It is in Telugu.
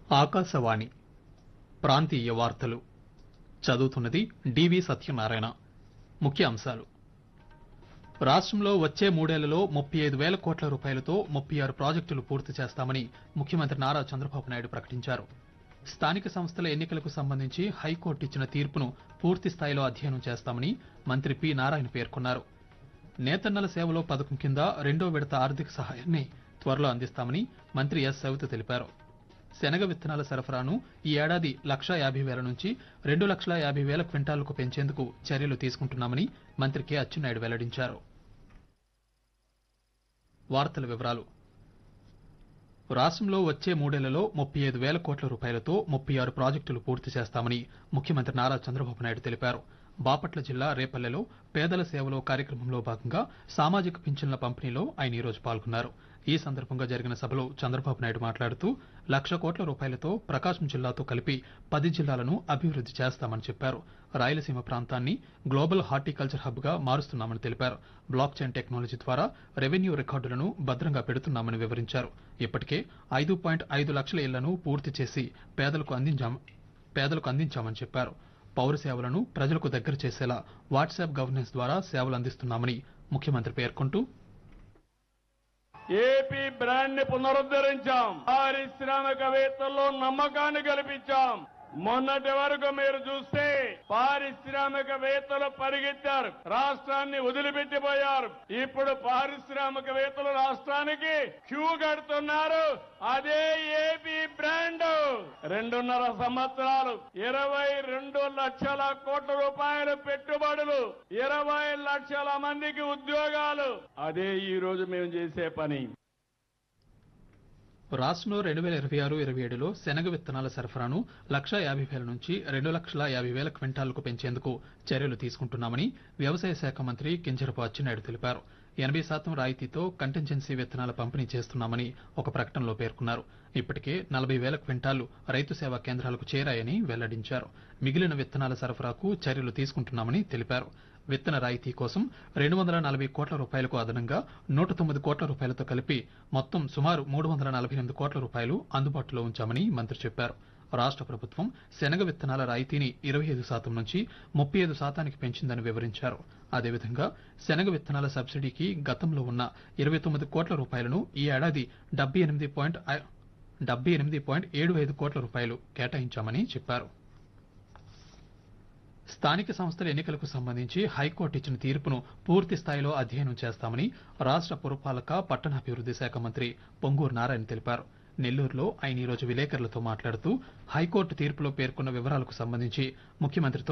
ఆకాశవాణి ప్రాంతీయ వార్తలు చదువుతున్నది డివి సత్యనారాయణ ముఖ్య అంశాలు రాష్ట్రంలో వచ్చే మూడేళ్లలో ముప్పై ఐదు వేల కోట్ల రూపాయలతో ముప్పై ఆరు ప్రాజెక్టులు పూర్తి చేస్తామని ముఖ్యమంత్రి నారా చంద్రబాబు నాయుడు ప్రకటించారు స్థానిక సంస్థల ఎన్నికలకు సంబంధించి హైకోర్టు ఇచ్చిన తీర్పును పూర్తి స్థాయిలో అధ్యయనం చేస్తామని మంత్రి పి నారాయణ పేర్కొన్నారు నేతన్నల సేవలో పథకం కింద రెండో విడత ఆర్థిక సహాయాన్ని త్వరలో అందిస్తామని మంత్రి ఎస్ సవిత తెలిపారు శనగ విత్తనాల సరఫరాను ఈ ఏడాది లక్షా యాభై వేల నుంచి రెండు లక్షల యాభై వేల క్వింటాలకు పెంచేందుకు చర్యలు తీసుకుంటున్నామని మంత్రి కె అచ్చెన్నాయుడు వెల్లడించారు వార్తల వివరాలు రాష్ట్రంలో వచ్చే మూడేళ్లలో ముప్పై ఐదు వేల కోట్ల రూపాయలతో ముప్పై ఆరు ప్రాజెక్టులు పూర్తి చేస్తామని ముఖ్యమంత్రి నారా చంద్రబాబు నాయుడు తెలిపారు బాపట్ల జిల్లా రేపల్లెలో పేదల సేవలో కార్యక్రమంలో భాగంగా సామాజిక పింఛన్ల పంపిణీలో ఆయన ఈ రోజు పాల్గొన్నారు ఈ సందర్భంగా జరిగిన సభలో చంద్రబాబు నాయుడు మాట్లాడుతూ లక్ష కోట్ల రూపాయలతో ప్రకాశం జిల్లాతో కలిపి పది జిల్లాలను అభివృద్ది చేస్తామని చెప్పారు రాయలసీమ ప్రాంతాన్ని గ్లోబల్ హార్టికల్చర్ హబ్ గా మారుస్తున్నామని తెలిపారు బ్లాక్ చైన్ టెక్నాలజీ ద్వారా రెవెన్యూ రికార్డులను భద్రంగా పెడుతున్నామని వివరించారు ఇప్పటికే ఐదు పాయింట్ ఐదు లక్షల ఇళ్లను పూర్తి చేసి పేదలకు అందించాం పేదలకు అందించామని చెప్పారు పౌర సేవలను ప్రజలకు దగ్గర చేసేలా వాట్సాప్ గవర్నెన్స్ ద్వారా సేవలు అందిస్తున్నామని ముఖ్యమంత్రి పేర్కొంటూ ఏపీ బ్రాండ్ ని పునరుద్ధరించాం పారిశ్రామికవేత్తల్లో నమ్మకాన్ని కల్పించాం మొన్నటి వరకు మీరు చూస్తే పారిశ్రామికవేత్తలు పరిగెత్తారు రాష్ట్రాన్ని వదిలిపెట్టిపోయారు ఇప్పుడు పారిశ్రామికవేత్తలు రాష్ట్రానికి క్యూ కడుతున్నారు అదే ఏపీ బ్రాండ్ రెండున్నర సంవత్సరాలు ఇరవై రెండు లక్షల కోట్ల రూపాయల పెట్టుబడులు ఇరవై లక్షల మందికి ఉద్యోగాలు అదే ఈ రోజు మేము చేసే పని రాష్ట్రంలో రెండు వేల ఇరవై ఆరు ఇరవై ఏడులో శనగ విత్తనాల సరఫరాను లక్షా యాభై వేల నుంచి రెండు లక్షల యాభై వేల క్వింటాలకు పెంచేందుకు చర్యలు తీసుకుంటున్నామని వ్యవసాయ శాఖ మంత్రి కింజరపు అచ్చెన్నాయుడు తెలిపారు ఎనభై శాతం రాయితీతో కంటింజెన్సీ విత్తనాల పంపిణీ చేస్తున్నామని ఒక ప్రకటనలో పేర్కొన్నారు ఇప్పటికే నలభై వేల క్వింటాలు రైతు సేవా కేంద్రాలకు చేరాయని వెల్లడించారు మిగిలిన విత్తనాల సరఫరాకు చర్యలు తీసుకుంటున్నామని తెలిపారు విత్తన రాయితీ కోసం రెండు వందల నలభై కోట్ల రూపాయలకు అదనంగా నూట తొమ్మిది కోట్ల రూపాయలతో కలిపి మొత్తం సుమారు మూడు వందల నలభై ఎనిమిది కోట్ల రూపాయలు అందుబాటులో ఉంచామని మంత్రి చెప్పారు రాష్ట్ర ప్రభుత్వం శనగ విత్తనాల రాయితీని ఇరవై ఐదు శాతం నుంచి ముప్పై ఐదు శాతానికి పెంచిందని వివరించారు అదేవిధంగా శనగ విత్తనాల సబ్సిడీకి గతంలో ఉన్న ఇరవై తొమ్మిది కోట్ల రూపాయలను ఈ ఏడాది డెబ్బై ఎనిమిది పాయింట్ డెబ్బై ఎనిమిది పాయింట్ ఏడు ఐదు కోట్ల రూపాయలు కేటాయించామని చెప్పారు స్థానిక సంస్థల ఎన్నికలకు సంబంధించి హైకోర్టు ఇచ్చిన తీర్పును పూర్తి స్థాయిలో అధ్యయనం చేస్తామని రాష్ట్ర పురపాలక పట్టణాభివృద్ది శాఖ మంత్రి పొంగూరు నారాయణ తెలిపారు నెల్లూరులో ఆయన ఈరోజు విలేకరులతో మాట్లాడుతూ హైకోర్టు తీర్పులో పేర్కొన్న వివరాలకు సంబంధించి ముఖ్యమంత్రితో